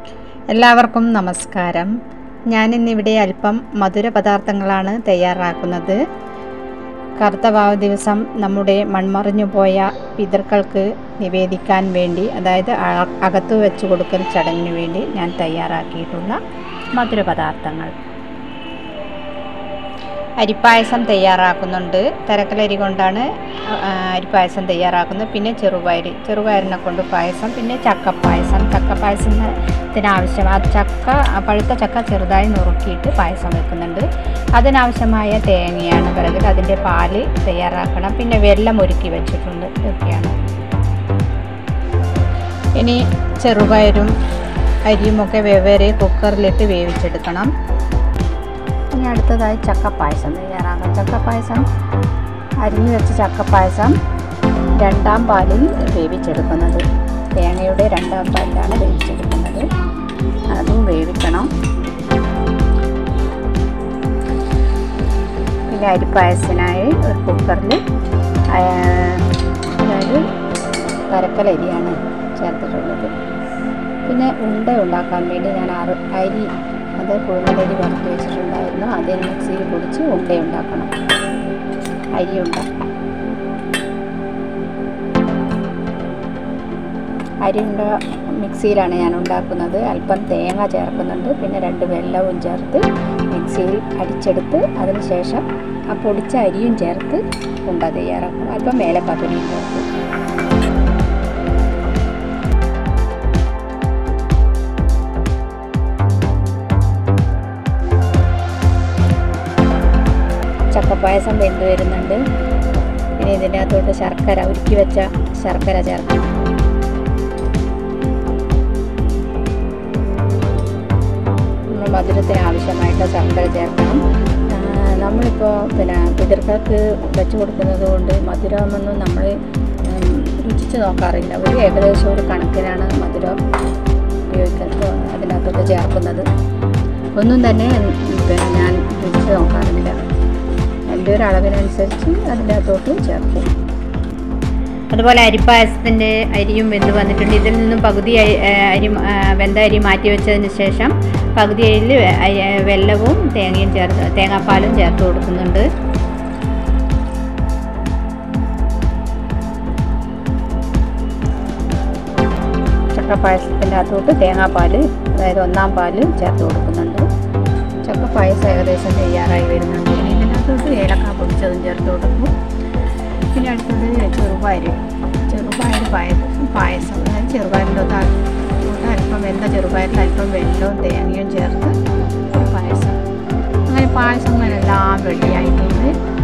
എല്ലാവർക്കും നമസ്കാരം ഞാനിന്നിവിടെ അല്പം മധുര പദാർത്ഥങ്ങളാണ് തയ്യാറാക്കുന്നത് കറുത്തവാവ് ദിവസം നമ്മുടെ മൺമറിഞ്ഞു പോയ പിതൃക്കൾക്ക് നിവേദിക്കാൻ വേണ്ടി അതായത് അ- അകത്തു വെച്ച് കൊടുക്കൽ ചടങ്ങിന് വേണ്ടി ഞാൻ തയ്യാറാക്കിയിട്ടുള്ള മധുര പദാർത്ഥങ്ങൾ അരിപ്പായസം തയ്യാറാക്കുന്നുണ്ട് തരക്കലരി കൊണ്ടാണ് ആ, അരിപ്പായസം തയ്യാറാക്കുന്നത് പിന്നെ ചെറുപയർ ചെറുപയറിനെ കൊണ്ട് പായസം പിന്നെ ചക്കപ്പായസം ചക്കപ്പായസത്തിന് ആവശ്യം ആ ചക്ക ആ പഴുത്ത ചക്ക ചെറുതായി നുറുക്കിയിട്ട് പായസം വെക്കുന്നുണ്ട് അതിനാവശ്യമായ തേങ്ങയാണ് പിറകിൽ അതിൻ്റെ പാല് തയ്യാറാക്കണം പിന്നെ വെള്ളം ഒരുക്കി വെച്ചിട്ടുണ്ട് ഇതൊക്കെയാണ് ഇനി ചെറുപയറും അരിയുമൊക്കെ വെവ്വേറെ കുക്കറിലിട്ട് വേവിച്ചെടുക്കണം ഇനി അടുത്തതായി ചക്കപ്പായസം തയ്യാറാക്കാം ചക്കപ്പായസം അരിഞ്ഞു വെച്ച ചക്കപ്പായസം രണ്ടാം പാലിൽ വേവിച്ചെടുക്കുന്നത് തേങ്ങയുടെ രണ്ടാം പാലിലാണ് വേവിച്ചെടുക്കുന്നത് അതും വേവിക്കണം പിന്നെ അരിപ്പായസത്തിനായി ഒരു കുക്കറിൽ അതായത് കരക്കലരിയാണ് ചേർത്തിട്ടുള്ളത് പിന്നെ ഉണ്ട ഉണ്ടാക്കാൻ വേണ്ടി ഞാൻ അറി അരി അത് കുഴുന്നലരി വറുത്ത് വെച്ചിട്ടുണ്ടായിരുന്നു അത് മിക്സിയിൽ പൊടിച്ച് ഉണ്ട ഉണ്ടാക്കണം അരി ഉണ്ട അരി ഉണ്ട മിക്സിയിലാണ് ഞാൻ ഉണ്ടാക്കുന്നത് അല്പം തേങ്ങ ചേർക്കുന്നുണ്ട് പിന്നെ രണ്ട് വെല്ലവും ചേർത്ത് മിക്സിയിൽ അടിച്ചെടുത്ത് അതിന് ശേഷം ആ പൊടിച്ച അരിയും ചേർത്ത് ഉണ്ട തയ്യാറാക്കും അല്പം മേലപ്പത്തിരിയും ചേർത്ത് ചക്കപ്പായസം വെന്ത് വരുന്നുണ്ട് ഇനി ഇതിൻ്റെ അകത്തോട്ട് ശർക്കര ഉരുക്കി വെച്ച ശർക്കര ചേർക്കണം നമ്മൾ മധുരത്തിന് ആവശ്യമായിട്ട് ശർക്കര ചേർക്കണം ആ, നമ്മളിപ്പോൾ പിന്നെ പിതൃക്കൾക്ക് വെച്ച് കൊടുക്കുന്നത് കൊണ്ട് മധുരമൊന്നും നമ്മൾ ഉം, രുചിച്ച് നോക്കാറില്ല ഒരു ഏകദേശം ഒരു കണക്കിനാണ് മധുരം ഉപയോഗിക്കുന്നത് അതിനകത്തോട്ട് ചേർക്കുന്നത് ഒന്നും തന്നെ ഉം, പിന്നെ ഞാൻ രുചിച്ച് നോക്കാറില്ല എൻ്റെ ഒരു അളവിനനുസരിച്ച് അതിൻ്റെ അകത്തോട്ട് ചേർക്കും അതുപോലെ അരിപ്പായസത്തിൻ്റെ അരിയും വെന്ത് വന്നിട്ടുണ്ട് ഇതിൽ നിന്നും പകുതി അരി അരി ആ, വെന്ത അരി മാറ്റി വെച്ചതിന് ശേഷം പകുതി അരിയിൽ അരി- വെല്ലവും തേങ്ങയും ചേർത്ത് തേങ്ങാപ്പാലും ചേർത്ത് കൊടുക്കുന്നുണ്ട് ചക്കപ്പായസത്തിൻ്റെ അകത്തോട്ട് തേങ്ങാപ്പാൽ അതായത് ഒന്നാം പാല് ചേർത്ത് കൊടുക്കുന്നുണ്ട് ചക്കപ്പായസം ഏകദേശം തയ്യാറായി വരുന്നുണ്ട് ഇനി ഇതിനകത്തോട്ട് ഏലക്ക പൊടിച്ചതും ചേർത്ത് കൊടുക്കും പിന്നെ അടുത്തത് ചെറുപയർ ചെറുപയർ പായസം പായസം അതായത് ചെറുപയറിൻ്റെ ഒന്ന് അങ്ങോട്ട് അല്പം വെന്ത ചെറുപയറിൽ അല്പം വെള്ളവും തേങ്ങയും ചേർത്ത് ഒരു പായസം അങ്ങനെ പായസങ്ങളെല്ലാം റെഡിയായിട്ടുണ്ട്